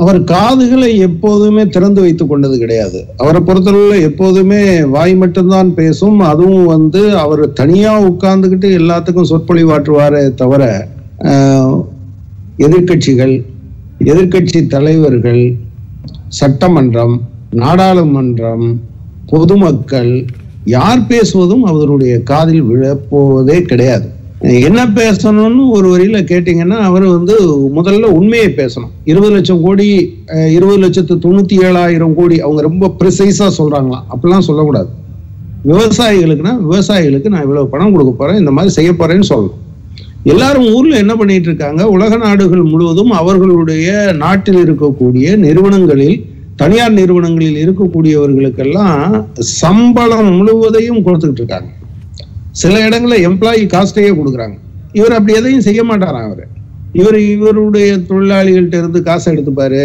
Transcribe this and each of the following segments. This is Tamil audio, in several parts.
அவர் காதுகளை எப்போதுமே திறந்து வைத்துக் கொண்டது கிடையாது அவரை பொறுத்தளவுல எப்போதுமே வாய் மட்டும்தான் பேசும் அதுவும் வந்து அவர் தனியா உட்கார்ந்துகிட்டு எல்லாத்துக்கும் சொற்பொழிவாற்றுவாரே தவிர ஆஹ், எதிர்க்கட்சிகள் எதிர்க்கட்சி தலைவர்கள் சட்டமன்றம் நாடாளுமன்றம் பொதுமக்கள் யார் பேசுவதும் அவருடைய காதில் விழப்போவதே கிடையாது என்ன பேசணும்னு ஒரு வரியில கேட்டீங்கன்னா அவர் வந்து முதல்ல உண்மையை பேசணும் இருபது லட்சம் கோடி அஹ், இருபது லட்சத்து தொண்ணூத்தி ஏழாயிரம் கோடி அவங்க ரொம்ப ப்ரிசைஸா சொல்றாங்களாம் அப்படிலாம் சொல்லக்கூடாது விவசாயிகளுக்குன்னா விவசாயிகளுக்கு நான் இவ்வளவு பணம் கொடுக்க போறேன் இந்த மாதிரி செய்ய போறேன்னு சொல்லணும் எல்லாரும் ஊர்ல என்ன பண்ணிட்டு இருக்காங்க உலக நாடுகள் முழுவதும் அவர்களுடைய நாட்டில் இருக்கக்கூடிய நிறுவனங்களில் தனியார் நிறுவனங்களில் இருக்கக்கூடியவர்களுக்கெல்லாம் சம்பளம் முழுவதையும் கொடுத்துக்கிட்டு இருக்காங்க சில இடங்கள்ல எம்ப்ளாயி காஸ்டையே கொடுக்குறாங்க இவர் அப்படி எதையும் செய்ய மாட்டாராம் அவர் இவர் இவருடைய தொழிலாளிகள்ட்ட இருந்து காசை எடுத்துப்பாரு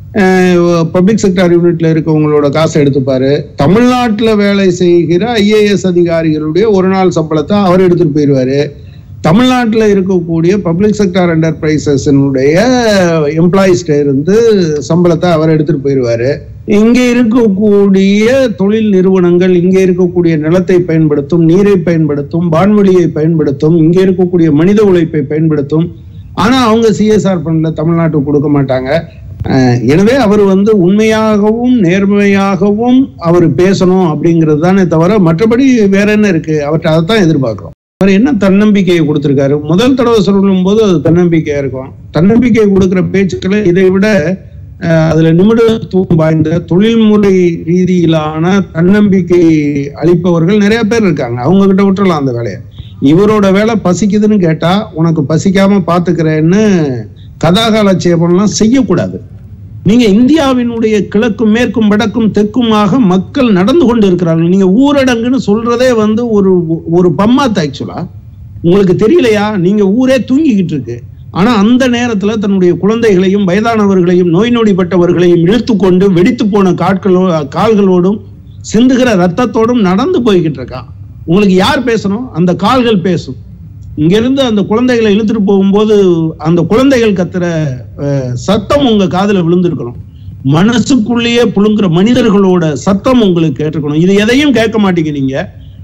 பப்ளிக் செக்டார் யூனிட்ல இருக்கவங்களோட காசை எடுத்துப்பாரு தமிழ்நாட்டுல வேலை செய்கிற ஐஏஎஸ் அதிகாரிகளுடைய ஒரு நாள் சம்பளத்தை அவர் எடுத்துட்டு போயிடுவாரு தமிழ்நாட்டுல இருக்கக்கூடிய பப்ளிக் செக்டார் என்டர்பிரைசஸினுடைய எம்ப்ளாயிஸ்ட இருந்து சம்பளத்தை அவர் எடுத்துட்டு போயிடுவாரு இங்க இருக்கக்கூடிய தொழில் நிறுவனங்கள் இங்க இருக்கக்கூடிய நிலத்தை பயன்படுத்தும் நீரை பயன்படுத்தும் வான்வெளியை பயன்படுத்தும் இங்க இருக்கக்கூடிய மனித உழைப்பை பயன்படுத்தும் ஆனா அவங்க சிஎஸ்ஆர் ஃபண்ட்ல தமிழ்நாட்டுக்கு கொடுக்க மாட்டாங்க அஹ் எனவே அவர் வந்து உண்மையாகவும் நேர்மையாகவும் அவர் பேசணும் அப்படிங்கிறது தானே தவிர மற்றபடி வேற என்ன இருக்கு அவர்கிட்ட அதைத்தான் எதிர்பார்க்கிறோம் அவர் என்ன தன்னம்பிக்கையை கொடுத்திருக்காரு முதல் தடவை சொல்லும் போது அது தன்னம்பிக்கையா இருக்கும் தன்னம்பிக்கை கொடுக்கிற பேச்சுக்களை இதை விட அஹ், அதுல நிமிடத்துவம் வாய்ந்த தொழில்முறை ரீதியிலான தன்னம்பிக்கை அளிப்பவர்கள் நிறைய பேர் இருக்காங்க அவங்க கிட்ட விட்டுறலாம் அந்த வேலையை இவரோட வேலை பசிக்குதுன்னு கேட்டா உனக்கு பசிக்காம பாத்துக்கிறேன்னு கதாகாலட்சேபம்லாம் செய்யக்கூடாது நீங்க இந்தியாவினுடைய கிழக்கும் மேற்கும் வடக்கும் தெற்குமாக மக்கள் நடந்து கொண்டு இருக்கிறார்கள் நீங்க ஊரடங்குன்னு சொல்றதே வந்து ஒரு ஒரு பம்மாத்து ஆக்சுவலா உங்களுக்கு தெரியலையா நீங்க ஊரே தூங்கிக்கிட்டு இருக்கு ஆனா அந்த நேரத்துல தன்னுடைய குழந்தைகளையும் வயதானவர்களையும் நோய் நொடிப்பட்டவர்களையும் இழுத்து கொண்டு வெடித்து போன காட்களோ கால்களோடும் சிந்துகிற ரத்தத்தோடும் நடந்து போய்கிட்டு இருக்கான் உங்களுக்கு யார் பேசணும் அந்த கால்கள் பேசும் இங்க இருந்து அந்த குழந்தைகளை இழுத்துட்டு போகும்போது அந்த குழந்தைகள் கத்துற அஹ், சத்தம் உங்க காதுல விழுந்திருக்கணும் மனசுக்குள்ளேயே புழுங்குற மனிதர்களோட சத்தம் உங்களுக்கு கேட்டிருக்கணும் இது எதையும் கேட்க மாட்டீங்க நீங்க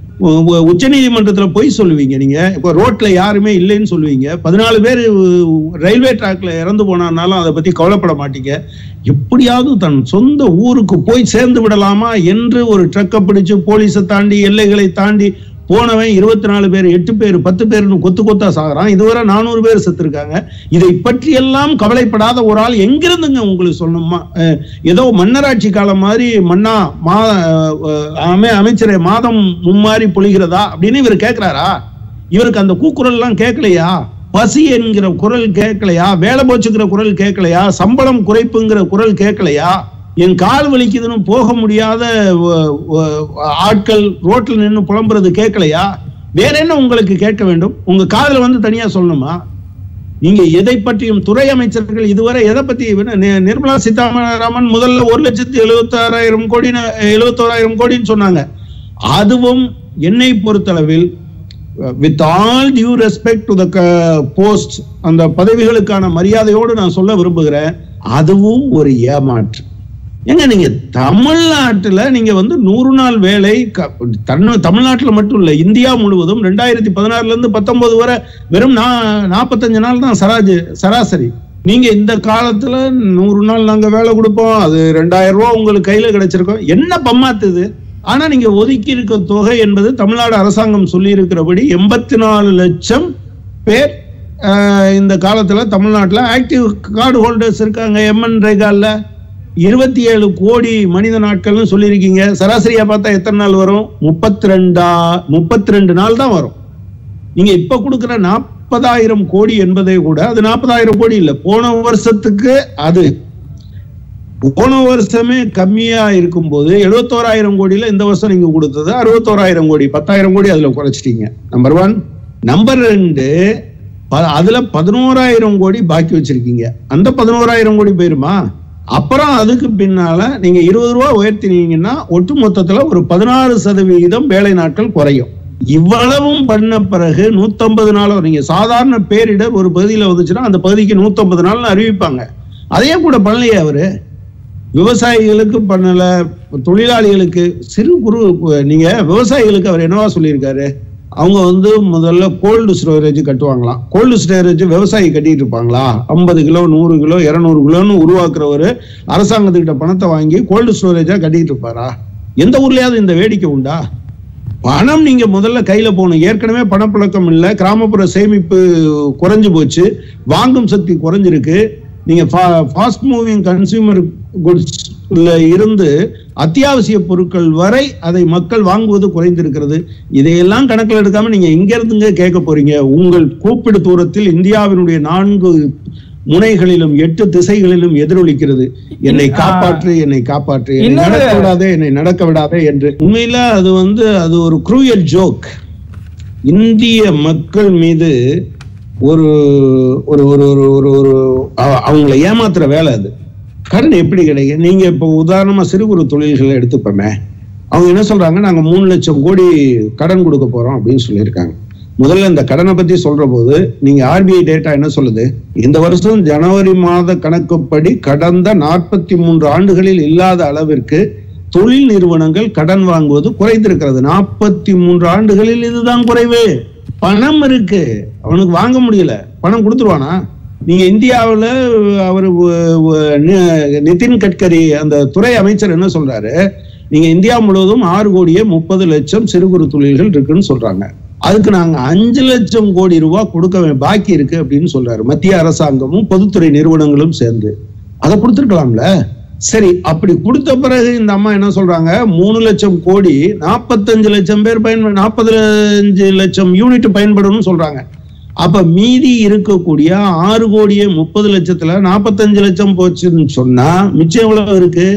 உச்ச நீதிமன்றத்துல போய் சொல்லுவீங்க நீங்க இப்போ ரோட்ல யாருமே இல்லைன்னு சொல்லுவீங்க பதினாலு பேர் ரயில்வே டிராக்ல இறந்து போனாலும் அதை பத்தி கவலைப்பட மாட்டீங்க எப்படியாவது தன் சொந்த ஊருக்கு போய் சேர்ந்து விடலாமா என்று ஒரு ட்ரக்கை பிடிச்சு போலீஸை தாண்டி எல்லைகளை தாண்டி போனவன் இருபத்தி நாலு பேர் எட்டு பேர் பத்து பேர்னு கொத்து கொத்தா சாகுறான் இதுவரை நானூறு பேர் செத்துருக்காங்க இதை பற்றி எல்லாம் கவலைப்படாத ஒரு ஆள் எங்கிருந்துங்க உங்களுக்கு சொல்லணுமா அஹ், ஏதோ மன்னராட்சி காலம் மாதிரி மன்னா மா அஹ், அமை அமைச்சரே மாதம் மும்மாறி பொழிகிறதா அப்படின்னு இவர் கேட்கிறாரா இவருக்கு அந்த கூக்குரல் எல்லாம் கேட்கலையா பசி என்கிற குரல் கேட்கலையா வேலை போச்சுங்கிற குரல் கேட்கலையா சம்பளம் குறைப்புங்கிற குரல் கேட்கலையா என் கால் வலிக்குதுன்னு போக முடியாத வ- வ- ஆட்கள் ரோட்ல நின்னு புலம்புறது கேட்கலையா வேற என்ன உங்களுக்கு கேட்க வேண்டும் உங்க காதுல வந்து தனியா சொல்லணுமா நீங்க எதை பற்றியும் துறை அமைச்சர்கள் இதுவரை எதை பத்தி என்ன, நி- நிர்மலா சீதாராமன் முதல்ல ஒரு லட்சத்தி எழுபத்தாறாயிரம் கோடி எழுபத்தோராயிரம் கோடின்னு சொன்னாங்க அதுவும் என்னை பொறுத்தளவில் with all due respect to the post அந்த பதவிகளுக்கான மரியாதையோடு நான் சொல்ல விரும்புகிறேன் அதுவும் ஒரு ஏமாற்று ஏங்க நீங்க தமிழ்நாட்டுல நீங்க வந்து நூறு நாள் வேலை க- தன்னு- தமிழ்நாட்டுல மட்டும் இல்ல இந்தியா முழுவதும் ரெண்டாயிரத்தி பதினாறுல இருந்து பத்தொன்பது வரை வெறும் நா- நாற்பத்தஞ்சு நாள் தான் சராஜ் சராசரி நீங்க இந்த காலத்துல நூறு நாள் நாங்க வேலை கொடுப்போம் அது ரெண்டாயிரம் ரூபாய் உங்களுக்கு கையில கிடைச்சிருக்கோம் என்ன பம்மாத்துது ஆனா நீங்க ஒதுக்கி இருக்க தொகை என்பது தமிழ்நாடு அரசாங்கம் சொல்லி இருக்கிறபடி எண்பத்தி நாலு லட்சம் பேர் ஆஹ், இந்த காலத்துல தமிழ்நாட்டுல ஆக்டிவ் கார்டு ஹோல்டர்ஸ் இருக்காங்க எம்என் ரேகால்ல இருபத்தி ஏழு கோடி மனித நாட்கள்னு சொல்லியிருக்கீங்க சராசரியா பார்த்தா எத்தனை நாள் வரும் முப்பத்தி ரெண்டா முப்பத்தி ரெண்டு நாள் தான் வரும் நீங்க இப்ப கொடுக்கிற நாற்பதாயிரம் கோடி என்பதை கூட அது நாற்பதாயிரம் கோடி இல்ல போன வருஷத்துக்கு அது போன வருஷமே கம்மியா இருக்கும்போது எழுபத்தோராயிரம் கோடியில இந்த வருஷம் நீங்க கொடுத்தது அறுபத்தோராயிரம் கோடி பத்தாயிரம் கோடி அதுல குறைச்சிட்டீங்க நம்பர் ஒன் நம்பர் ரெண்டு ப- அதுல பதினோராயிரம் கோடி பாக்கி வச்சிருக்கீங்க அந்த பதினோராயிரம் கோடி போயிருமா அப்புறம் அதுக்கு பின்னால நீங்க இருபது ரூபா உயர்த்தினீங்கன்னா ஒட்டு மொத்தத்துல ஒரு பதினாறு சதவிகிதம் வேலை நாட்கள் குறையும் இவ்வளவும் பண்ண பிறகு நூத்தம்பது நாள் நீங்க சாதாரண பேரிடர் ஒரு பகுதியில வந்துச்சுன்னா அந்த பகுதிக்கு நூத்தம்பது நாள்னு அறிவிப்பாங்க அதையே கூட பண்ணலையே அவரு விவசாயிகளுக்கு பண்ணல தொழிலாளிகளுக்கு சிறு குறு நீங்க விவசாயிகளுக்கு அவர் என்னவா சொல்லியிருக்காரு அவங்க வந்து முதல்ல கோல்டு ஸ்டோரேஜ் கட்டுவாங்களாம் கோல்டு ஸ்டோரேஜ் விவசாயி கட்டிட்டு இருப்பாங்களா ஐம்பது கிலோ நூறு கிலோ இருநூறு கிலோன்னு உருவாக்குறவர் அரசாங்கத்துக்கிட்ட பணத்தை வாங்கி கோல்டு ஸ்டோரேஜா கட்டிட்டு இருப்பாரா எந்த ஊர்லயாவது இந்த வேடிக்கை உண்டா பணம் நீங்க முதல்ல கையில போகணும் ஏற்கனவே பணப்புழக்கம் இல்லை கிராமப்புற சேமிப்பு குறைஞ்சு போச்சு வாங்கும் சக்தி குறைஞ்சிருக்கு நீங்க ஃபாஸ்ட் மூவிங் கன்சியூமர் குட்ஸ்ல இருந்து அத்தியாவசிய பொருட்கள் வரை அதை மக்கள் வாங்குவது குறைந்திருக்கிறது இதையெல்லாம் கணக்கில் எடுக்காம நீங்க எங்க இருந்துங்க கேட்க போறீங்க உங்கள் கூப்பிடு தூரத்தில் இந்தியாவினுடைய நான்கு முனைகளிலும் எட்டு திசைகளிலும் எதிரொலிக்கிறது என்னை காப்பாற்று என்னை காப்பாற்று என்னை இன்னொரு- நடக்க விடாதே என்னை நடக்க விடாதே என்று உண்மையில அது வந்து அது ஒரு குரூயல் ஜோக் இந்திய மக்கள் மீது ஒரு ஒரு ஒரு ஒரு ஒரு ஒரு அவ- அவங்கள ஏமாத்துற வேலை அது கடன் எப்படி கிடைக்கும் நீங்க இப்போ உதாரணமா சிறு குறு தொழில்களை எடுத்துப்போமே அவங்க என்ன சொல்றாங்க நாங்க மூணு லட்சம் கோடி கடன் கொடுக்க போறோம் அப்படின்னு சொல்லியிருக்காங்க முதல்ல இந்த கடனை பத்தி சொல்ற போது நீங்க ஆர்பிஐ டேட்டா என்ன சொல்லுது இந்த வருஷம் ஜனவரி மாத கணக்குப்படி கடந்த நாற்பத்தி மூன்று ஆண்டுகளில் இல்லாத அளவிற்கு தொழில் நிறுவனங்கள் கடன் வாங்குவது குறைந்திருக்கிறது நாற்பத்தி மூன்று ஆண்டுகளில் இதுதான் குறைவு பணம் இருக்கு அவனுக்கு வாங்க முடியல பணம் கொடுத்துருவானா நீங்க இந்தியாவுல அவர் நிதின் கட்கரி அந்த துறை அமைச்சர் என்ன சொல்றாரு நீங்க இந்தியா முழுவதும் ஆறு கோடியே முப்பது லட்சம் சிறு குறு தொழில்கள் இருக்குன்னு சொல்றாங்க அதுக்கு நாங்க அஞ்சு லட்சம் கோடி ரூபாய் கொடுக்க வே- பாக்கி இருக்கு அப்படின்னு சொல்றாரு மத்திய அரசாங்கமும் பொதுத்துறை நிறுவனங்களும் சேர்ந்து அதை கொடுத்துருக்கலாம்ல சரி அப்படி கொடுத்த பிறகு இந்த அம்மா என்ன சொல்றாங்க மூணு லட்சம் கோடி நாற்பத்தஞ்சு லட்சம் பேர் பயன்ப நாற்பத்தஞ்சு லட்சம் யூனிட் பயன்படும்னு சொல்றாங்க அப்ப மீதி இருக்கக்கூடிய ஆறு கோடியே முப்பது லட்சத்துல நாற்பத்தஞ்சு லட்சம் போச்சுன்னு சொன்னா மிச்சம் எவ்வளவு இருக்கு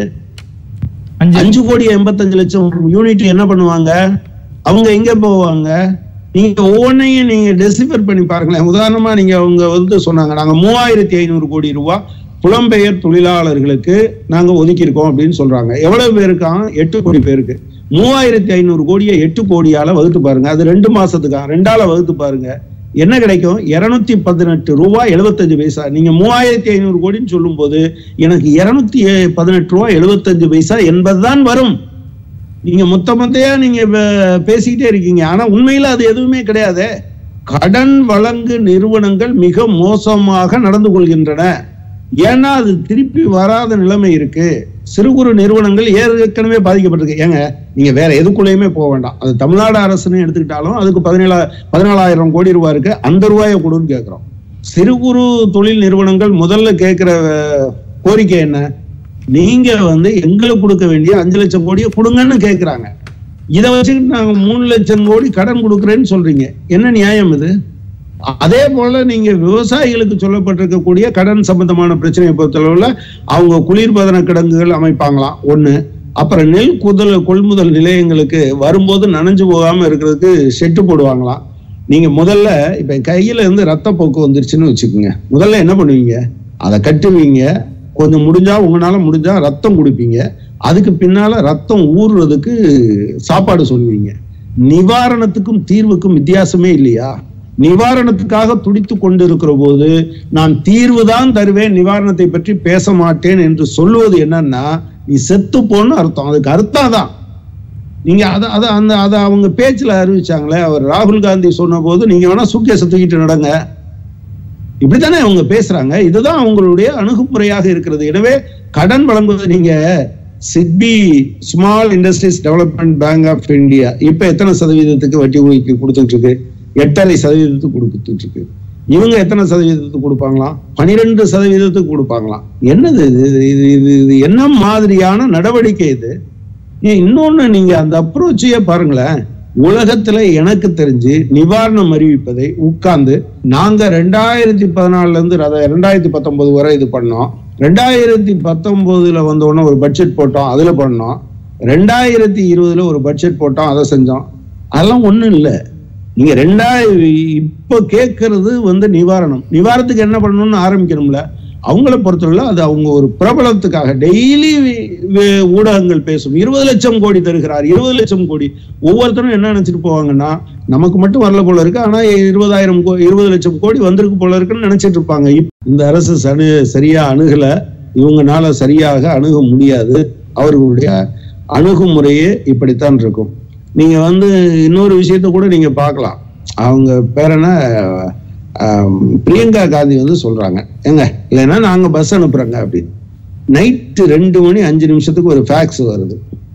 அஞ்சு அஞ்சு கோடி எண்பத்தஞ்சு லட்சம் யூனிட் என்ன பண்ணுவாங்க அவங்க எங்க போவாங்க நீங்க ஒவ்வொன்றையும் நீங்க டெசிஃபர் பண்ணி பாருங்களேன் உதாரணமா நீங்க அவங்க வந்து சொன்னாங்க நாங்க மூவாயிரத்தி ஐநூறு கோடி ரூபாய் புலம்பெயர் தொழிலாளர்களுக்கு நாங்க ஒதுக்கியிருக்கோம் அப்படின்னு சொல்றாங்க எவ்வளவு பேருக்கான் எட்டு கோடி பேருக்கு மூவாயிரத்தி ஐநூறு கோடியை எட்டு கோடியால வகுத்து பாருங்க அது ரெண்டு மாசத்துக்கா ரெண்டால வகுத்து பாருங்க என்ன கிடைக்கும் இருநூத்தி பதினெட்டு ரூபாய் எழுபத்தஞ்சு பைசா நீங்க மூவாயிரத்தி ஐநூறு கோடின்னு சொல்லும் போது எனக்கு இருநூத்தி பதினெட்டு ரூபாய் எழுபத்தஞ்சு பைசா என்பதுதான் வரும் நீங்க மொத்த மொத்தையா நீங்க பே- பேசிக்கிட்டே இருக்கீங்க ஆனா உண்மையில அது எதுவுமே கிடையாது கடன் வழங்கு நிறுவனங்கள் மிக மோசமாக நடந்து கொள்கின்றன ஏன்னா அது திருப்பி வராத நிலைமை இருக்கு சிறு குறு நிறுவனங்கள் ஏற்கனவே பாதிக்கப்பட்டிருக்கு ஏங்க நீங்க வேற எதுக்குள்ளேயுமே போக வேண்டாம் அது தமிழ்நாடு அரசுன்னு எடுத்துக்கிட்டாலும் அதுக்கு பதினேழா பதினாலாயிரம் கோடி ரூபாய் இருக்கு அந்த ரூபாயை கொடுன்னு கேட்கிறோம் சிறு குறு தொழில் நிறுவனங்கள் முதல்ல கேட்கிற அஹ், கோரிக்கை என்ன நீங்க வந்து எங்களுக்கு கொடுக்க வேண்டிய அஞ்சு லட்சம் கோடியை கொடுங்கன்னு கேக்குறாங்க இதை வச்சுக்கிட்டு நாங்க மூணு லட்சம் கோடி கடன் கொடுக்குறேன்னு சொல்றீங்க என்ன நியாயம் இது அதே போல நீங்க விவசாயிகளுக்கு சொல்லப்பட்டிருக்கக்கூடிய கடன் சம்பந்தமான பிரச்சனையை பொறுத்தளவுல அவங்க குளிர்பதன கிடங்குகள் அமைப்பாங்களாம் ஒண்ணு அப்புறம் நெல் குதல் கொள்முதல் நிலையங்களுக்கு வரும்போது நனைஞ்சு போகாம இருக்கிறதுக்கு ஷெட்டு போடுவாங்களாம் நீங்க முதல்ல இப்ப கையில இருந்து ரத்த போக்கு வந்துருச்சுன்னு வச்சுக்கோங்க முதல்ல என்ன பண்ணுவீங்க அதை கட்டுவீங்க கொஞ்சம் முடிஞ்சா உங்களால முடிஞ்சா ரத்தம் குடிப்பீங்க அதுக்கு பின்னால ரத்தம் ஊறுறதுக்கு சாப்பாடு சொல்லுவீங்க நிவாரணத்துக்கும் தீர்வுக்கும் வித்தியாசமே இல்லையா நிவாரணத்துக்காக துடித்து கொண்டிருக்கிற போது நான் தீர்வு தான் தருவேன் நிவாரணத்தை பற்றி பேச மாட்டேன் என்று சொல்லுவது என்னன்னா நீ செத்து போன்னு அர்த்தம் அதுக்கு அர்த்தம் தான் நீங்க அத அத அந்த அத அவங்க பேச்சுல அறிவிச்சாங்களே அவர் ராகுல் காந்தி சொன்ன போது நீங்க வேணா சூக்கேச தூக்கிட்டு நடங்க இப்படித்தானே அவங்க பேசுறாங்க இதுதான் அவங்களுடைய அணுகுமுறையாக இருக்கிறது எனவே கடன் வழங்குவது நீங்க SIDBI small industries development bank of India இப்ப எத்தனை சதவீதத்துக்கு வட்டி உரிக்கு கொடுத்துட்டு இருக்கு எட்டரை சதவீதத்துக்கு கொடுத்துட்டு இருக்கு இவங்க எத்தனை சதவீதத்துக்கு கொடுப்பாங்களாம் பனிரெண்டு சதவீதத்துக்கு கொடுப்பாங்களாம் என்னது இது இது இது இது இது என்ன மாதிரியான நடவடிக்கை இது ஏன் இன்னொன்னு நீங்க அந்த அப்ரோச்சையே பாருங்களேன் உலகத்துல எனக்கு தெரிஞ்சு நிவாரணம் அறிவிப்பதை உட்கார்ந்து நாங்க ரெண்டாயிரத்தி பதினாலுல இருந்து அதாவது ரெண்டாயிரத்தி பத்தொன்பது வரை இது பண்ணோம் ரெண்டாயிரத்தி பத்தொன்பதுல வந்த உடனே ஒரு பட்ஜெட் போட்டோம் அதுல பண்ணோம் ரெண்டாயிரத்தி இருபதுல ஒரு பட்ஜெட் போட்டோம் அதை செஞ்சோம் அதெல்லாம் ஒண்ணும் இல்லை நீங்க ரெண்டாயிரம் இப்ப கேட்கறது வந்து நிவாரணம் நிவாரணத்துக்கு என்ன பண்ணணும்னு ஆரம்பிக்கணும்ல அவங்கள பொறுத்தவரை அது அவங்க ஒரு பிரபலத்துக்காக டெய்லி ஊடகங்கள் பேசும் இருபது லட்சம் கோடி தருகிறார் இருபது லட்சம் கோடி ஒவ்வொருத்தரும் என்ன நினைச்சிட்டு போவாங்கன்னா நமக்கு மட்டும் வரல போல இருக்கு ஆனா இருபதாயிரம் கோ இருபது லட்சம் கோடி வந்திருக்கு போல இருக்குன்னு நினைச்சிட்டு இருப்பாங்க இப்- இந்த அரசு சனு சரியா அணுகல இவங்கனால சரியாக அணுக முடியாது அவர்களுடைய அணுகுமுறையே இப்படித்தான் இருக்கும் நீங்க வந்து இன்னொரு விஷயத்த கூட நீங்க பார்க்கலாம் அவங்க பேர் என்ன ஆம், பிரியங்கா காந்தி வந்து சொல்றாங்க ஏங்க இல்லைன்னா நாங்க பஸ் அனுப்புறோங்க அப்படின்னு நைட்டு ரெண்டு மணி அஞ்சு நிமிஷத்துக்கு ஒரு ஃபேக்ஸ் வருது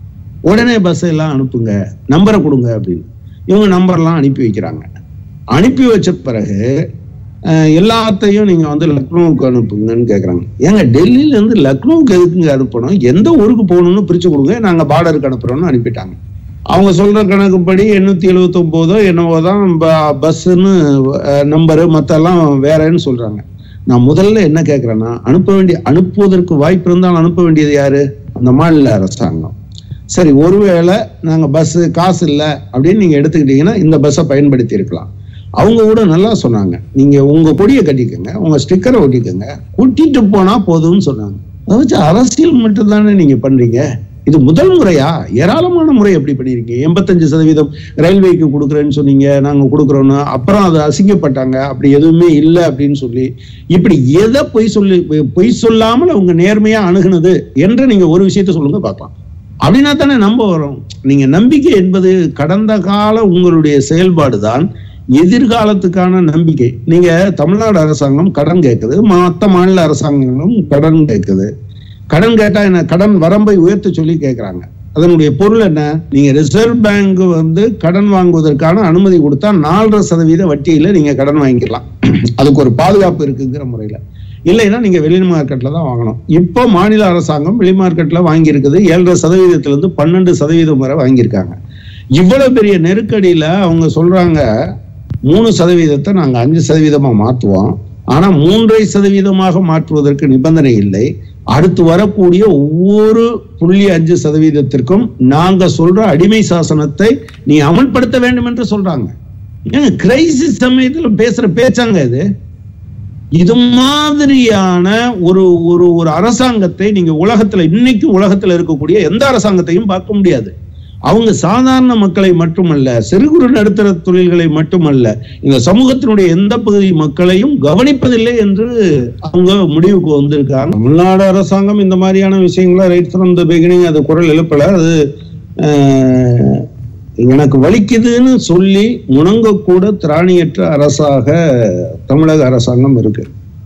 உடனே பஸ் எல்லாம் அனுப்புங்க நம்பரை கொடுங்க அப்படின்னு இவங்க நம்பர்லாம் அனுப்பி வைக்கிறாங்க அனுப்பி வச்ச பிறகு அஹ், எல்லாத்தையும் நீங்க வந்து லக்னோவுக்கு அனுப்புங்கன்னு கேக்குறாங்க ஏங்க டெல்லியில இருந்து லக்னோவுக்கு எதுக்குங்க அனுப்பணும் எந்த ஊருக்கு போகணும்னு பிரிச்சு கொடுங்க நாங்க பார்டருக்கு அனுப்புறோம்னு அனுப்பிட்டாங்க அவங்க சொல்ற கணக்குப்படி எண்ணூத்தி எழுபத்தி ஒன்பதோ என்னவோ தான் பஸ்ஸுன்னு நம்பரு மத்தெல்லாம் வேறன்னு சொல்றாங்க நான் முதல்ல என்ன கேட்கிறேன்னா அனுப்ப வேண்டிய அனுப்புவதற்கு வாய்ப்பு இருந்தால் அனுப்ப வேண்டியது யாரு அந்த மாநில அரசாங்கம் சரி ஒருவேளை நாங்க பஸ் காசு இல்லை அப்படின்னு நீங்க எடுத்துக்கிட்டீங்கன்னா இந்த பஸ்ஸை பயன்படுத்தி இருக்கலாம் அவங்க கூட நல்லா சொன்னாங்க நீங்க உங்க கொடியை கட்டிக்கோங்க உங்க ஸ்டிக்கரை ஒட்டிக்கோங்க கூட்டிட்டு போனா போதும்னு சொன்னாங்க அதை வச்சு அரசியல் மட்டும் தானே நீங்க பண்றீங்க இது முதல் முறையா ஏராளமான முறை எப்படி பண்ணிருக்கீங்க எண்பத்தஞ்சு சதவீதம் ரயில்வேக்கு கொடுக்குறேன்னு சொன்னீங்க நாங்க கொடுக்குறோன்னு அப்புறம் அது அசிங்கப்பட்டாங்க அப்படி எதுவுமே இல்லை அப்படின்னு சொல்லி இப்படி எதை பொய் சொல்லி பொய் சொல்லாமல் அவங்க நேர்மையா அணுகுனது என்று நீங்க ஒரு விஷயத்த சொல்லுங்க பார்க்கலாம் அப்படின்னா தானே நம்ப வரும் நீங்க நம்பிக்கை என்பது கடந்த கால உங்களுடைய செயல்பாடு தான் எதிர்காலத்துக்கான நம்பிக்கை நீங்க தமிழ்நாடு அரசாங்கம் கடன் கேட்குது மற்ற மாநில அரசாங்கங்களும் கடன் கேட்குது கடன் கேட்டா என்ன கடன் வரம்பை உயர்த்த சொல்லி கேட்கறாங்க அதனுடைய பொருள் என்ன நீங்க ரிசர்வ் பேங்க் வந்து கடன் வாங்குவதற்கான அனுமதி கொடுத்தா நாலரை சதவீத வட்டியில நீங்க கடன் வாங்கிக்கலாம் அதுக்கு ஒரு பாதுகாப்பு இருக்குங்கிற முறையில இல்லைன்னா நீங்க வெளி மார்க்கெட்ல தான் வாங்கணும் இப்போ மாநில அரசாங்கம் வெளி மார்க்கெட்ல வாங்கி இருக்குது ஏழரை சதவீதத்துல இருந்து பன்னெண்டு சதவீதம் வரை வாங்கியிருக்காங்க இவ்வளவு பெரிய நெருக்கடியில அவங்க சொல்றாங்க மூணு சதவீதத்தை நாங்க அஞ்சு சதவீதமா மாற்றுவோம் ஆனா மூன்றரை சதவீதமாக மாற்றுவதற்கு நிபந்தனை இல்லை அடுத்து வரக்கூடிய ஒவ்வொரு புள்ளி அஞ்சு சதவீதத்திற்கும் நாங்க சொல்ற அடிமை சாசனத்தை நீ அமல்படுத்த வேண்டும் என்று சொல்றாங்க ஏங்க கிரைசிஸ் சமயத்துல பேசுற பேச்சாங்க இது இது மாதிரியான ஒரு ஒரு ஒரு அரசாங்கத்தை நீங்க உலகத்துல இன்னைக்கு உலகத்துல இருக்கக்கூடிய எந்த அரசாங்கத்தையும் பார்க்க முடியாது அவங்க சாதாரண மக்களை மட்டுமல்ல சிறு குறு நடுத்தர தொழில்களை மட்டுமல்ல இந்த சமூகத்தினுடைய எந்த பகுதி மக்களையும் கவனிப்பதில்லை என்று அவங்க முடிவுக்கு வந்திருக்காங்க தமிழ்நாடு அரசாங்கம் இந்த மாதிரியான விஷயங்களை ரைட் ஃப்ரம் த பிகினிங் அது குரல் எழுப்பல அது அஹ், எனக்கு வலிக்குதுன்னு சொல்லி முணங்கக்கூட திராணியற்ற அரசாக தமிழக அரசாங்கம் இருக்கு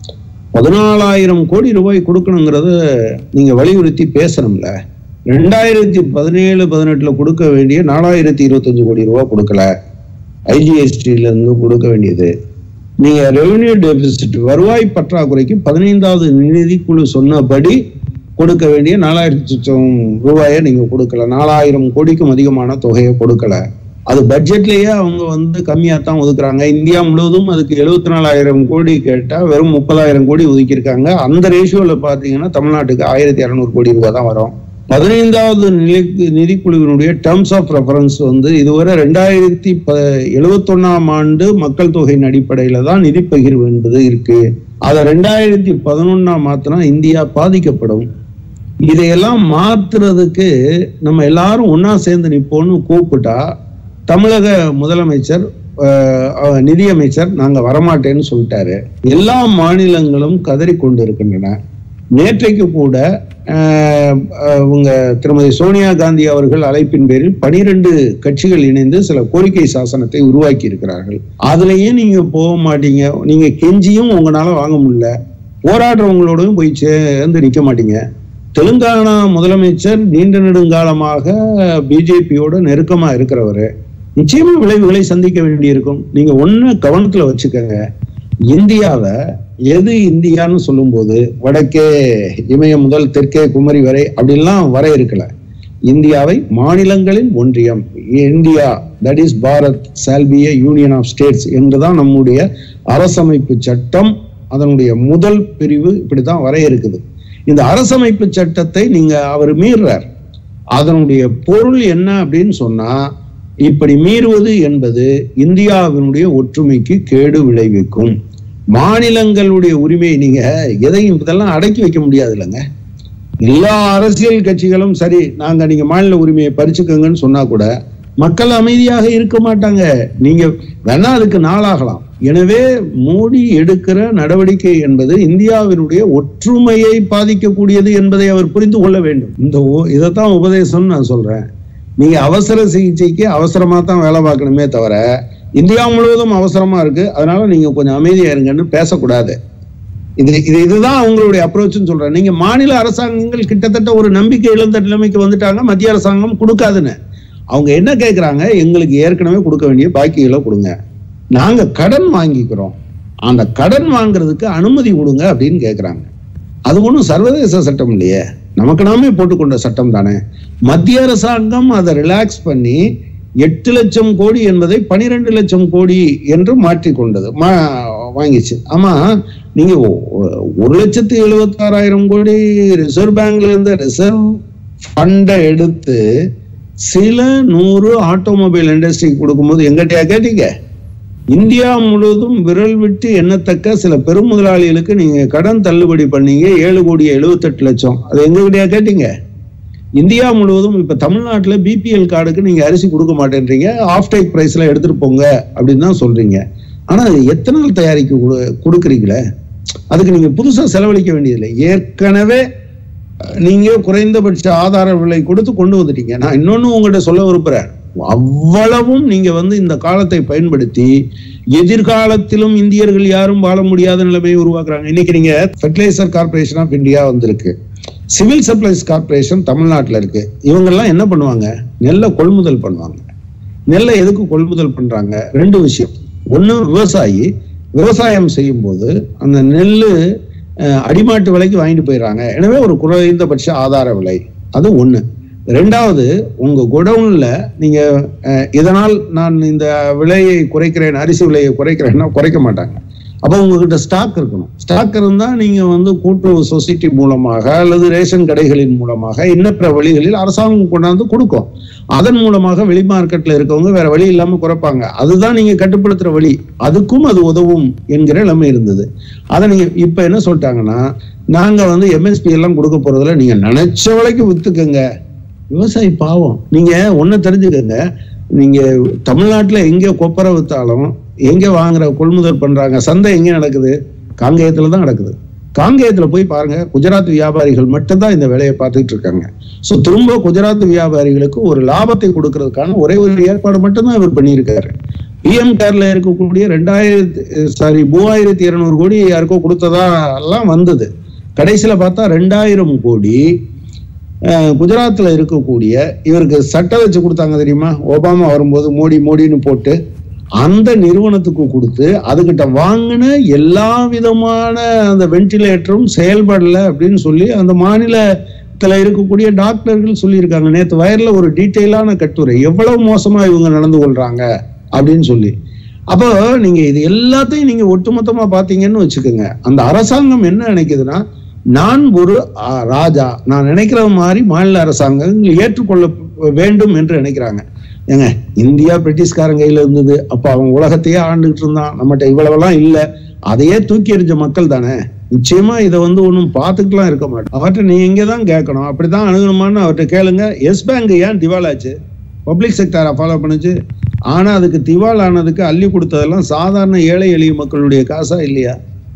பதினாலாயிரம் கோடி ரூபாய் கொடுக்கணுங்கிறத நீங்க வலியுறுத்தி பேசணும்ல ரெண்டாயிரத்தி பதினேழு பதினெட்டுல கொடுக்க வேண்டிய நாலாயிரத்தி இருபத்தஞ்சு கோடி ரூபாய் கொடுக்கல ஐஜிஎஸ்டில இருந்து கொடுக்க வேண்டியது நீங்க ரெவென்யூ டெபிசிட் வருவாய் பற்றாக்குறைக்கு பதினைந்தாவது நிதிக்குழு சொன்னபடி கொடுக்க வேண்டிய நாலாயிரத்தி சொச்சம் ரூபாயை நீங்க கொடுக்கல நாலாயிரம் கோடிக்கும் அதிகமான தொகையை கொடுக்கல அது பட்ஜெட்லயே அவங்க வந்து கம்மியா தான் ஒதுக்குறாங்க இந்தியா முழுவதும் அதுக்கு எழுபத்தி நாலாயிரம் கோடி கேட்டா வெறும் முப்பதாயிரம் கோடி ஒதுக்கியிருக்காங்க அந்த ரேஷியோல பாத்தீங்கன்னா தமிழ்நாட்டுக்கு ஆயிரத்தி இரநூறு கோடி ரூபாய் தான் வரும் பதினைந்தாவது நிலை நிதிக்குழுவினுடைய டேர்ம்ஸ் ஆஃப் ரெஃபரன்ஸ் வந்து இதுவரை ரெண்டாயிரத்தி ப எழுபத்தொன்னாம் ஆண்டு மக்கள் தொகையின் அடிப்படையில தான் நிதி பகிர்வு என்பது இருக்கு அதை ரெண்டாயிரத்தி பதினொன்னாம் மாத்தினா இந்தியா பாதிக்கப்படும் இதையெல்லாம் மாத்துறதுக்கு நம்ம எல்லாரும் ஒண்ணா சேர்ந்து நிப்போம்னு கூப்பிட்டா தமிழக முதலமைச்சர் அஹ், அஹ், நிதியமைச்சர் நாங்க வரமாட்டேன்னு சொல்லிட்டாரு எல்லா மாநிலங்களும் கதறி கொண்டு இருக்கின்றன நேற்றைக்கு கூட அஹ், அஹ், உங்க திருமதி சோனியா காந்தி அவர்கள் அழைப்பின் பேரில் பனிரெண்டு கட்சிகள் இணைந்து சில கோரிக்கை சாசனத்தை உருவாக்கி இருக்கிறார்கள் அதுலயும் நீங்க போக மாட்டீங்க நீங்க கெஞ்சியும் உங்களால வாங்க முடியல போராடுறவங்களோடயும் போய் சேர்ந்து நிக்க மாட்டீங்க தெலுங்கானா முதலமைச்சர் நீண்ட நெடுங்காலமாக பிஜேபியோட நெருக்கமா இருக்கிறவரு நிச்சயமா விளைவுகளை சந்திக்க வேண்டியிருக்கும் நீங்க ஒண்ணு கவனத்துல வச்சுக்கோங்க இந்தியாவை எது இந்தியான்னு சொல்லும்போது வடக்கே இமயம் முதல் தெற்கே குமரி வரை அப்படிலாம் வர இருக்கல இந்தியாவை மாநிலங்களின் ஒன்றியம் இந்தியா தட் இஸ் பாரத் சால்பிய யூனியன் ஆஃப் ஸ்டேட்ஸ் என்றுதான் நம்முடைய அரசமைப்பு சட்டம் அதனுடைய முதல் பிரிவு இப்படித்தான் வர இருக்குது இந்த அரசமைப்பு சட்டத்தை நீங்க அவர் மீறுறார் அதனுடைய பொருள் என்ன அப்படின்னு சொன்னா இப்படி மீறுவது என்பது இந்தியாவினுடைய ஒற்றுமைக்கு கேடு விளைவிக்கும் மாநிலங்களுடைய உரிமையை நீங்க எதையும் இதெல்லாம் அடக்கி வைக்க முடியாது இல்லைங்க எல்லா அரசியல் கட்சிகளும் சரி நாங்க நீங்க மாநில உரிமையை பறிச்சுக்கோங்கன்னு சொன்னா கூட மக்கள் அமைதியாக இருக்க மாட்டாங்க நீங்க வேணா அதுக்கு நாளாகலாம் எனவே மோடி எடுக்கிற நடவடிக்கை என்பது இந்தியாவினுடைய ஒற்றுமையை பாதிக்கக்கூடியது என்பதை அவர் புரிந்து கொள்ள வேண்டும் இந்த ஓ- இதைத்தான் உபதேசம் நான் சொல்றேன் நீங்க அவசர சிகிச்சைக்கு அவசரமா தான் வேலை பார்க்கணுமே தவிர இந்தியா முழுவதும் அவசரமா இருக்கு அதனால நீங்க கொஞ்சம் அமைதியா இருங்கன்னு பேசக்கூடாது இது இது இதுதான் அவங்களுடைய அப்ரோச்னு சொல்றேன் நீங்க மாநில அரசாங்கங்கள் கிட்டத்தட்ட ஒரு நம்பிக்கை இழந்த நிலைமைக்கு வந்துட்டாங்க மத்திய அரசாங்கம் கொடுக்காதுன்னு அவங்க என்ன கேட்குறாங்க எங்களுக்கு ஏற்கனவே கொடுக்க வேண்டிய பாக்கிகளை கொடுங்க நாங்க கடன் வாங்கிக்கிறோம் அந்த கடன் வாங்குறதுக்கு அனுமதி கொடுங்க அப்படின்னு கேட்குறாங்க அது ஒன்றும் சர்வதேச சட்டம் இல்லையே நமக்கு நாமே போட்டுக்கொண்ட சட்டம் தானே மத்திய அரசாங்கம் அதை ரிலாக்ஸ் பண்ணி எட்டு லட்சம் கோடி என்பதை பனிரெண்டு லட்சம் கோடி என்று மாற்றி கொண்டது மா வாங்கிச்சு ஆமா நீங்க ஒ- ஒ- ஒரு லட்சத்து எழுபத்தாறாயிரம் கோடி ரிசர்வ் பேங்க்ல இருந்த ரிசர்வ் ஃபண்டை எடுத்து சில நூறு ஆட்டோமொபைல் இண்டஸ்ட்ரிக்கு கொடுக்கும்போது எங்கிட்டயா கேட்டீங்க இந்தியா முழுவதும் விரல் விட்டு எண்ணத்தக்க சில பெருமுதலாளிகளுக்கு நீங்க கடன் தள்ளுபடி பண்ணீங்க ஏழு கோடி எழுபத்தெட்டு லட்சம் அது எங்ககிட்டயா கேட்டீங்க இந்தியா முழுவதும் இப்ப தமிழ்நாட்டுல பிபிஎல் கார்டுக்கு நீங்க அரிசி கொடுக்க மாட்டேன்றீங்க ஆஃப் டைக் பிரைஸ்ல எடுத்துட்டு போங்க அப்படின்னு தான் சொல்றீங்க ஆனா அது எத்தனை நாள் தயாரிக்க கொடு- கொடுக்குறீங்களே அதுக்கு நீங்க புதுசா செலவழிக்க வேண்டியதில்லை ஏற்கனவே அஹ், நீங்க குறைந்தபட்ச ஆதார விலை கொடுத்து கொண்டு வந்துட்டீங்க நான் இன்னொன்னு உங்கள்கிட்ட சொல்ல விரும்புறேன் அவ்வளவும் நீங்க வந்து இந்த காலத்தை பயன்படுத்தி எதிர்காலத்திலும் இந்தியர்கள் யாரும் வாழ முடியாத நிலைமையை உருவாக்குறாங்க இன்னைக்கு நீங்க ஃபெர்டிலைசர் கார்பரேஷன் ஆஃப் இந்தியா வந்திருக்கு சிவில் சப்ளைஸ் கார்பரேஷன் தமிழ்நாட்டுல இருக்கு இவங்கெல்லாம் என்ன பண்ணுவாங்க நெல்லை கொள்முதல் பண்ணுவாங்க நெல்லை எதுக்கு கொள்முதல் பண்றாங்க ரெண்டு விஷயம் ஒண்ணு விவசாயி விவசாயம் செய்யும்போது அந்த நெல்லு அஹ், அடிமாட்டு விலைக்கு வாங்கிட்டு போயிடுறாங்க எனவே ஒரு குறைந்தபட்ச ஆதார விலை அது ஒண்ணு ரெண்டாவது உங்க குடவுன்ல நீங்க அஹ், இதனால் நான் இந்த விலையை குறைக்கிறேன் அரிசி விலையை குறைக்கிறேன்னா குறைக்க மாட்டாங்க அப்போ உங்ககிட்ட ஸ்டாக் இருக்கணும் ஸ்டாக் இருந்தா நீங்க வந்து கூட்டுறவு சொசைட்டி மூலமாக அல்லது ரேஷன் கடைகளின் மூலமாக எண்ணற்ற வழிகளில் அரசாங்கம் கொண்டாந்து கொடுக்கும் அதன் மூலமாக வெளி மார்க்கெட்ல இருக்கவங்க வேற வழி இல்லாம குறைப்பாங்க அதுதான் நீங்க கட்டுப்படுத்துற வழி அதுக்கும் அது உதவும் என்கிற நிலைமை இருந்தது அதை நீங்க இப்ப என்ன சொல்லிட்டாங்கன்னா நாங்க வந்து எம்எஸ்பி எல்லாம் கொடுக்க போறதுல நீங்க நினைச்ச விலைக்கு வித்துக்கங்க விவசாயி பாவம் நீங்க ஒண்ணு தெரிஞ்சுக்கங்க நீங்க தமிழ்நாட்டுல எங்க கொப்பரை வித்தாலும் எங்க வாங்குற கொள்முதல் பண்றாங்க சந்தை எங்க நடக்குது காங்கேயத்துல தான் நடக்குது காங்கேயத்துல போய் பாருங்க குஜராத் வியாபாரிகள் மட்டும்தான் இந்த வேலையை பார்த்துட்டு இருக்காங்க சோ திரும்ப குஜராத் வியாபாரிகளுக்கு ஒரு லாபத்தை கொடுக்கறதுக்கான ஒரே ஒரு ஏற்பாடு மட்டும்தான் இவர் பண்ணியிருக்காரு பிஎம் கேர்ல இருக்கக்கூடிய ரெண்டாயிரத்தி சாரி மூவாயிரத்தி இருநூறு கோடி யாருக்கோ கொடுத்ததா எல்லாம் வந்தது கடைசியில பார்த்தா ரெண்டாயிரம் கோடி அஹ், குஜராத்ல இருக்கக்கூடிய இவருக்கு சட்டம் வச்சு கொடுத்தாங்க தெரியுமா ஒபாமா வரும்போது மோடி மோடின்னு போட்டு அந்த நிறுவனத்துக்கு கொடுத்து அதுகிட்ட வாங்கின எல்லா விதமான அந்த வென்டிலேட்டரும் செயல்படல அப்படின்னு சொல்லி அந்த மாநிலத்துல இருக்கக்கூடிய டாக்டர்கள் சொல்லியிருக்காங்க நேத்து வயர்ல ஒரு டீட்டெயிலான கட்டுரை எவ்வளவு மோசமா இவங்க நடந்து கொள்றாங்க அப்படின்னு சொல்லி அப்போ நீங்க இது எல்லாத்தையும் நீங்க ஒட்டுமொத்தமா பாத்தீங்கன்னு வச்சுக்கோங்க அந்த அரசாங்கம் என்ன நினைக்குதுன்னா நான் ஒரு ஆ, ராஜா நான் நினைக்கிற மாதிரி மாநில அரசாங்கங்கள் ஏற்றுக்கொள்ள வேண்டும் என்று நினைக்கிறாங்க ஏங்க இந்தியா பிரிட்டிஷ்காரன் கையில இருந்தது அப்ப அவன் உலகத்தையே ஆண்டுகிட்டு இருந்தான் நம்மகிட்ட இவ்வளவெல்லாம் இல்ல அதையே தூக்கி எறிஞ்ச மக்கள் தானே நிச்சயமா இதை வந்து ஒன்றும் பார்த்துக்கலாம் இருக்க மாட்டோம் அவர்கிட்ட நீ இங்கே தான் கேட்கணும் அப்படிதான் அணுகணுமான்னு அவர்கிட்ட கேளுங்க எஸ் பேங்க் ஏன் திவாலாச்சு பப்ளிக் செக்டரை ஃபாலோ பண்ணுச்சு ஆனா அதுக்கு திவால் ஆனதுக்கு அள்ளி கொடுத்ததெல்லாம் சாதாரண ஏழை எளிய மக்களுடைய காசா இல்லையா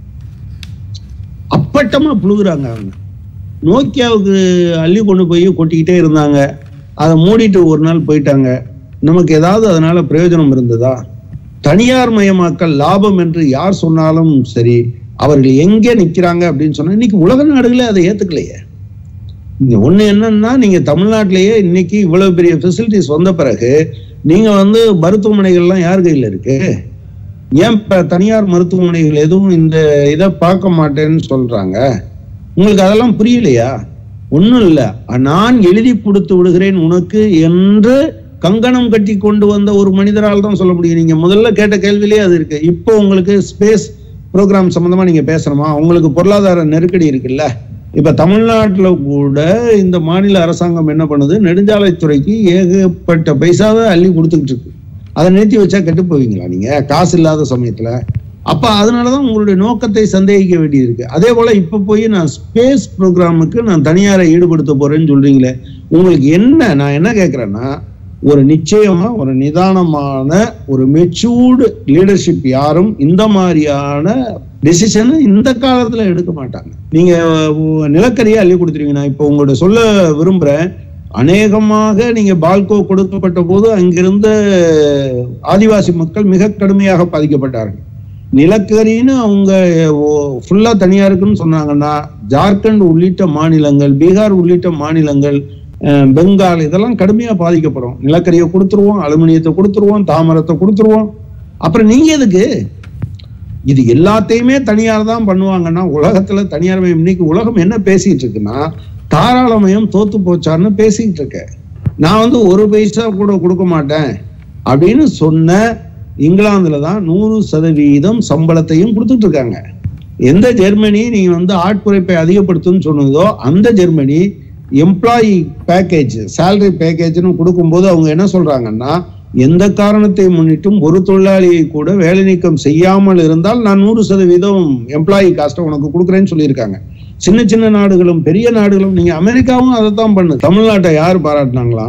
அப்பட்டமா புழுகுறாங்க அவங்க நோக்கியாவுக்கு அள்ளி கொண்டு போய் கொட்டிக்கிட்டே இருந்தாங்க அதை மூடிட்டு ஒரு நாள் போயிட்டாங்க நமக்கு ஏதாவது அதனால பிரயோஜனம் இருந்ததா தனியார் மயமாக்கல் லாபம் என்று யார் சொன்னாலும் சரி அவர்கள் எங்கே நிக்கிறாங்க அப்படின்னு சொன்னா இன்னைக்கு உலக நாடுகளே அதை ஏத்துக்கலையே இங்க ஒண்ணு என்னன்னா நீங்க தமிழ்நாட்டிலேயே இன்னைக்கு இவ்வளவு பெரிய ஃபெசிலிட்டிஸ் வந்த பிறகு நீங்க வந்து மருத்துவமனைகள்லாம் யார் கையில இருக்கு ஏன் இப்ப தனியார் மருத்துவமனைகள் எதுவும் இந்த இதை பார்க்க மாட்டேன்னு சொல்றாங்க உங்களுக்கு அதெல்லாம் புரியலையா ஒண்ணும் இல்ல நான் எழுதி கொடுத்து விடுகிறேன் உனக்கு என்று கங்கணம் கட்டி கொண்டு வந்த ஒரு மனிதரால் தான் சொல்ல முடியும் நீங்க முதல்ல கேட்ட கேள்வியிலே அது இருக்கு இப்போ உங்களுக்கு ஸ்பேஸ் ப்ரோக்ராம் சம்பந்தமா நீங்க பேசணுமா உங்களுக்கு பொருளாதார நெருக்கடி இருக்குல்ல இப்ப தமிழ்நாட்டுல கூட இந்த மாநில அரசாங்கம் என்ன பண்ணுது நெடுஞ்சாலைத்துறைக்கு ஏகப்பட்ட பைசாவை அள்ளி கொடுத்துக்கிட்டு இருக்கு அதை நிறுத்தி வச்சா கெட்டு போவீங்களா நீங்க காசு இல்லாத சமயத்துல அப்ப அதனாலதான் உங்களுடைய நோக்கத்தை சந்தேகிக்க வேண்டியிருக்கு அதே போல இப்ப போய் நான் ஸ்பேஸ் ப்ரோக்ராமுக்கு நான் தனியாரை ஈடுபடுத்த போறேன்னு சொல்றீங்களே உங்களுக்கு என்ன நான் என்ன கேட்கிறேன்னா ஒரு நிச்சயமா ஒரு நிதானமான ஒரு மெச்சூர்டு லீடர்ஷிப் யாரும் இந்த மாதிரியான டெசிஷனை இந்த காலத்துல எடுக்க மாட்டாங்க நீங்க அஹ், நிலக்கரியை அள்ளி கொடுத்துருவீங்க நான் இப்போ உங்களோட சொல்ல விரும்புறேன் அநேகமாக நீங்க பால்கோ கொடுக்கப்பட்ட போது அங்கிருந்த ஆதிவாசி மக்கள் மிக கடுமையாக பாதிக்கப்பட்டார்கள் நிலக்கரின்னு அவங்க ஃபுல்லா தனியா இருக்குன்னு சொன்னாங்கன்னா ஜார்க்கண்ட் உள்ளிட்ட மாநிலங்கள் பீகார் உள்ளிட்ட மாநிலங்கள் அஹ், பெங்கால் இதெல்லாம் கடுமையா பாதிக்கப்படும் நிலக்கரியை கொடுத்துருவோம் அலுமினியத்தை கொடுத்துருவோம் தாமரத்தை கொடுத்துருவோம் அப்புறம் நீங்க எதுக்கு இது எல்லாத்தையுமே தனியார் தான் பண்ணுவாங்கன்னா உலகத்துல தனியார் மயம் இன்னைக்கு உலகம் என்ன பேசிட்டு இருக்குன்னா தாராளமயம் தோத்து போச்சான்னு பேசிட்டு இருக்க நான் வந்து ஒரு பைசா கூட கொடுக்க மாட்டேன் அப்படின்னு சொன்ன இங்கிலாந்துல தான் நூறு சதவீதம் சம்பளத்தையும் கொடுத்துட்டு இருக்காங்க எந்த ஜெர்மனி நீங்க வந்து ஆட்குறைப்பை அதிகப்படுத்துன்னு சொன்னதோ அந்த ஜெர்மனி எம்ப்ளாயி பேக்கேஜ் salary பேக்கேஜ்னு கொடுக்கும்போது அவங்க என்ன சொல்றாங்கன்னா எந்த காரணத்தை முன்னிட்டும் ஒரு தொழிலாளியை கூட வேலை நீக்கம் செய்யாமல் இருந்தால் நான் நூறு சதவீதம் எம்ப்ளாயி காஸ்ட்டை உனக்கு கொடுக்குறேன்னு சொல்லியிருக்காங்க சின்ன சின்ன நாடுகளும் பெரிய நாடுகளும் நீங்க அமெரிக்காவும் அதை தான் பண்ணு தமிழ்நாட்டை யார் பாராட்டினாங்களா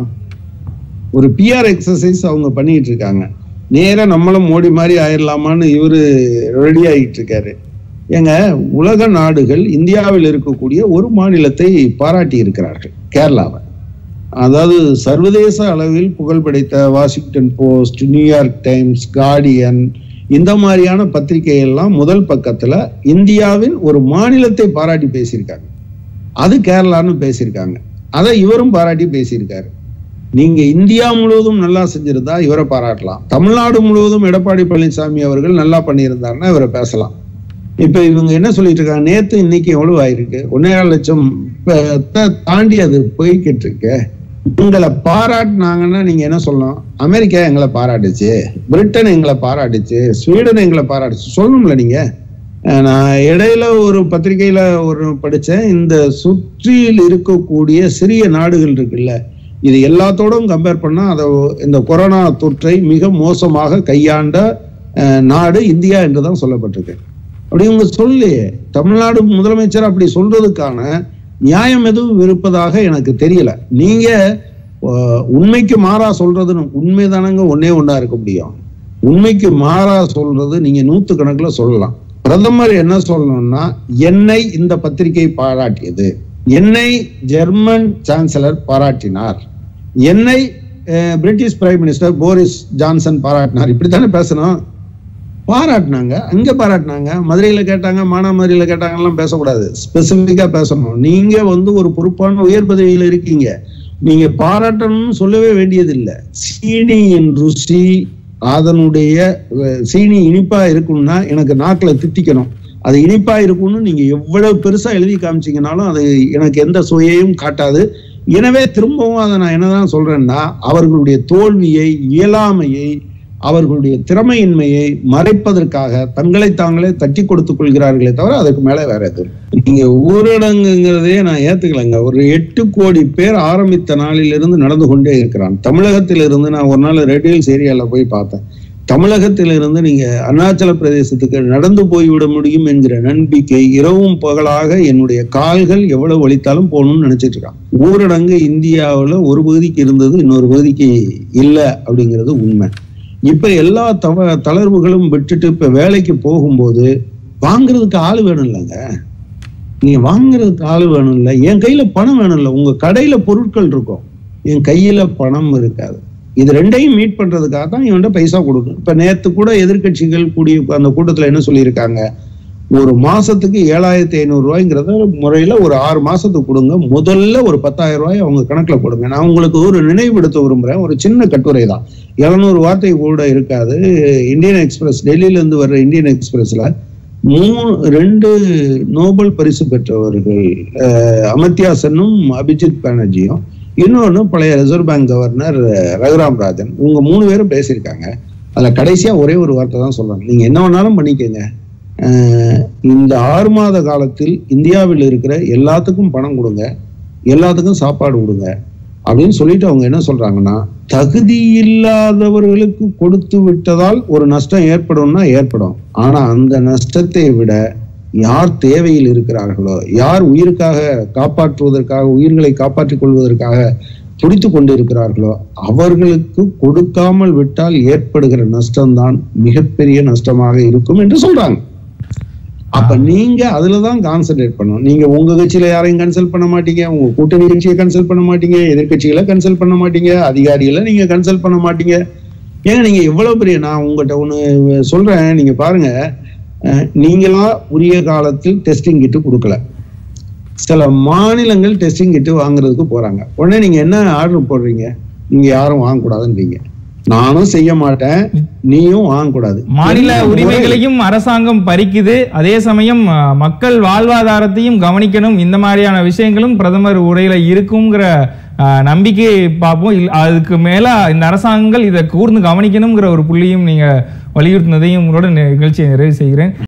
ஒரு பிஆர் எக்ஸசைஸ் அவங்க பண்ணிட்டு இருக்காங்க நேரா நம்மளும் மோடி மாதிரி ஆயிடலாமான்னு இவரு ரெடி ஆகிட்டு இருக்காரு ஏங்க உலக நாடுகள் இந்தியாவில் இருக்கக்கூடிய ஒரு மாநிலத்தை பாராட்டி இருக்கிறார்கள் கேரளாவை அதாவது சர்வதேச அளவில் புகழ் படைத்த Washington Post New York Times Guardian இந்த மாதிரியான பத்திரிகை எல்லாம் முதல் பக்கத்துல இந்தியாவின் ஒரு மாநிலத்தை பாராட்டி பேசியிருக்காங்க அது கேரளான்னு பேசியிருக்காங்க அதை இவரும் பாராட்டி பேசியிருக்காரு நீங்க இந்தியா முழுவதும் நல்லா செஞ்சிருந்தா இவரை பாராட்டலாம் தமிழ்நாடு முழுவதும் எடப்பாடி பழனிசாமி அவர்கள் நல்லா பண்ணியிருந்தாருன்னா இவரை பேசலாம் இப்ப இவங்க என்ன சொல்லிட்டு இருக்காங்க நேத்து இன்னைக்கு எவ்வளவு ஆயிருக்கு ஒன்னேகால் லட்சம் ப- த- தாண்டி அது போய்கிட்டு இருக்கு எங்களை பாராட்டினாங்கன்னா நீங்க என்ன சொல்லணும் அமெரிக்கா எங்களை பாராட்டுச்சு பிரிட்டன் எங்களை பாராட்டுச்சு ஸ்வீடன் எங்களை பாராட்டுச்சு சொல்லணும்ல நீங்க அஹ் நான் இடையில ஒரு பத்திரிகையில ஒரு படிச்சேன் இந்த சுற்றில் இருக்கக்கூடிய சிறிய நாடுகள் இருக்குல்ல இது எல்லாத்தோடும் கம்பேர் பண்ணா அதை இந்த கொரோனா தொற்றை மிக மோசமாக கையாண்ட அஹ், நாடு இந்தியா என்றுதான் சொல்லப்பட்டிருக்கு அப்படி இவங்க சொல்லி தமிழ்நாடு முதலமைச்சர் அப்படி சொல்றதுக்கான நியாயம் எதுவும் இருப்பதாக எனக்கு தெரியல நீங்க அஹ், உண்மைக்கு மாறா சொல்றதுன்னு உண்மைதானங்க ஒன்னே ஒண்ணா இருக்க முடியும் உண்மைக்கு மாறா சொல்றது நீங்க நூத்து கணக்குல சொல்லலாம் பிரதமர் என்ன சொல்லணும்னா என்னை இந்த பத்திரிகை பாராட்டியது என்னை ஜெர்மன் சான்சலர் பாராட்டினார் என்னை அஹ், British prime minister Boris Johnson பாராட்டினார் இப்படித்தானே பேசணும் பாராட்டினாங்க அங்க பாராட்டினாங்க மதுரையில கேட்டாங்க மானாமதுரையில கேட்டாங்கலாம் பேசக்கூடாது ஸ்பெசிபிக்கா பேசணும் நீங்க வந்து ஒரு பொறுப்பான உயர் பதவியில இருக்கீங்க நீங்க பாராட்டணும்னு சொல்லவே வேண்டியதில்லை சீனியின் ருசி அதனுடைய அஹ், சீனி இனிப்பா இருக்கும்னா எனக்கு நாக்குல தித்திக்கணும் அது இனிப்பா இருக்கும்னு நீங்க எவ்வளவு பெருசா எழுதி காமிச்சீங்கனாலும் அது எனக்கு எந்த சுவையையும் காட்டாது எனவே திரும்பவும் அதை நான் என்னதான் சொல்றேன்னா அவர்களுடைய தோல்வியை இயலாமையை அவர்களுடைய திறமையின்மையை மறைப்பதற்காக தங்களை தாங்களே தட்டி கொடுத்துக் கொள்கிறார்களே தவிர அதுக்கு மேல வேற எதுவும் இல்லை. நீங்க ஊரடங்குங்கிறதே நான் ஏத்துக்கலைங்க ஒரு எட்டு கோடி பேர் ஆரம்பித்த நாளிலிருந்து நடந்து கொண்டே இருக்கிறான் தமிழகத்திலிருந்து நான் ஒரு நாள் ரெடியல்ஸ் ஏரியால போய் பார்த்தேன் தமிழகத்திலிருந்து நீங்க அருணாச்சல பிரதேசத்துக்கு நடந்து போய்விட முடியும் என்கிற நம்பிக்கை இரவும் பகலாக என்னுடைய கால்கள் எவ்வளவு வலித்தாலும் போகணும்னு நினைச்சிட்டு இருக்கான் ஊரடங்கு இந்தியாவுல ஒரு பகுதிக்கு இருந்தது இன்னொரு பகுதிக்கு இல்லை அப்படிங்கிறது உண்மை இப்ப எல்லா தவ தளர்வுகளும் விட்டுட்டு இப்ப வேலைக்கு போகும்போது வாங்குறதுக்கு ஆள் வேணும் இல்லைங்க நீங்க வாங்குறதுக்கு ஆள் வேணும் இல்ல என் கையில பணம் வேணும் இல்ல உங்க கடையில பொருட்கள் இருக்கும் என் கையில பணம் இருக்காது இது ரெண்டையும் மீட் பண்றதுக்காக தான் இவன்ட்ட பைசா கொடுக்கும் இப்ப நேத்து கூட எதிர்க்கட்சிகள் கூடிய அந்த கூட்டத்துல என்ன சொல்லியிருக்காங்க ஒரு மாசத்துக்கு ஏழாயிரத்தி ஐநூறு ரூபாய்ங்கிறத முறையில ஒரு ஆறு மாசத்துக்கு கொடுங்க முதல்ல ஒரு பத்தாயிரம் ரூபாய் அவங்க கணக்குல கொடுங்க நான் உங்களுக்கு ஒரு நினைவுபடுத்த விரும்புறேன் ஒரு சின்ன கட்டுரை தான் எழுநூறு வார்த்தை கூட இருக்காது இந்தியன் எக்ஸ்பிரஸ் டெல்லியில இருந்து வர்ற இந்தியன் எக்ஸ்பிரஸ்ல மூணு ரெண்டு நோபல் பரிசு பெற்றவர்கள் அஹ், அமர்த்தியா சென்னும் அபிஜித் பானர்ஜியும் இன்னொன்னு பழைய ரிசர்வ் பேங்க் கவர்னர் அஹ், ரகுராம் ராஜன் இவங்க மூணு பேரும் பேசியிருக்காங்க அதுல கடைசியா ஒரே ஒரு வார்த்தை தான் சொல்றாங்க நீங்க என்ன வேணாலும் பண்ணிக்கங்க அஹ், இந்த ஆறு மாத காலத்தில் இந்தியாவில் இருக்கிற எல்லாத்துக்கும் பணம் கொடுங்க எல்லாத்துக்கும் சாப்பாடு கொடுங்க அப்படின்னு சொல்லிட்டு அவங்க என்ன சொல்றாங்கன்னா தகுதி இல்லாதவர்களுக்கு கொடுத்து விட்டதால் ஒரு நஷ்டம் ஏற்படும்னா ஏற்படும் ஆனா அந்த நஷ்டத்தை விட யார் தேவையில் இருக்கிறார்களோ யார் உயிருக்காக காப்பாற்றுவதற்காக உயிர்களை காப்பாற்றிக் கொள்வதற்காக துடித்து கொண்டு இருக்கிறார்களோ அவர்களுக்கு கொடுக்காமல் விட்டால் ஏற்படுகிற நஷ்டம்தான் மிகப்பெரிய நஷ்டமாக இருக்கும் என்று சொல்றாங்க அப்ப நீங்க அதுலதான் கான்சென்ட்ரேட் பண்ணணும் நீங்க உங்க கட்சியில யாரையும் கன்சல்ட் பண்ண மாட்டீங்க உங்க கூட்டணி கட்சியை கன்சல்ட் பண்ண மாட்டீங்க எதிர்கட்சிகளை கன்சல்ட் பண்ண மாட்டீங்க அதிகாரிகளை நீங்க கன்சல்ட் பண்ண மாட்டீங்க ஏங்க நீங்க எவ்வளவு பெரிய நான் உங்ககிட்ட ஒண்ணு சொல்றேன் நீங்க பாருங்க அஹ், நீங்களா உரிய காலத்தில் டெஸ்டிங் கிட்டு கொடுக்கல சில மாநிலங்கள் டெஸ்டிங் கிட்டு வாங்குறதுக்கு போறாங்க உடனே நீங்க என்ன ஆர்டர் போடுறீங்க நீங்க யாரும் வாங்கக்கூடாதுன்றீங்க நானும் செய்ய மாட்டேன் நீயும் வாங்கக்கூடாது மாநில என்ன முறை? உரிமைகளையும் அரசாங்கம் பறிக்குது அதே சமயம் அ, மக்கள் வாழ்வாதாரத்தையும் கவனிக்கணும் இந்த மாதிரியான விஷயங்களும் பிரதமர் உரையில இருக்குங்கிற அ, நம்பிக்கை பார்ப்போம் இல்ல- அதுக்கு மேல இந்த அரசாங்கங்கள் இதை கூர்ந்து கவனிக்கணுங்கிற ஒரு புள்ளியும் நீங்க வலியுறுத்தினதையும் உங்களோட நிகழ்ச்சியை நிறைவு செய்கிறேன்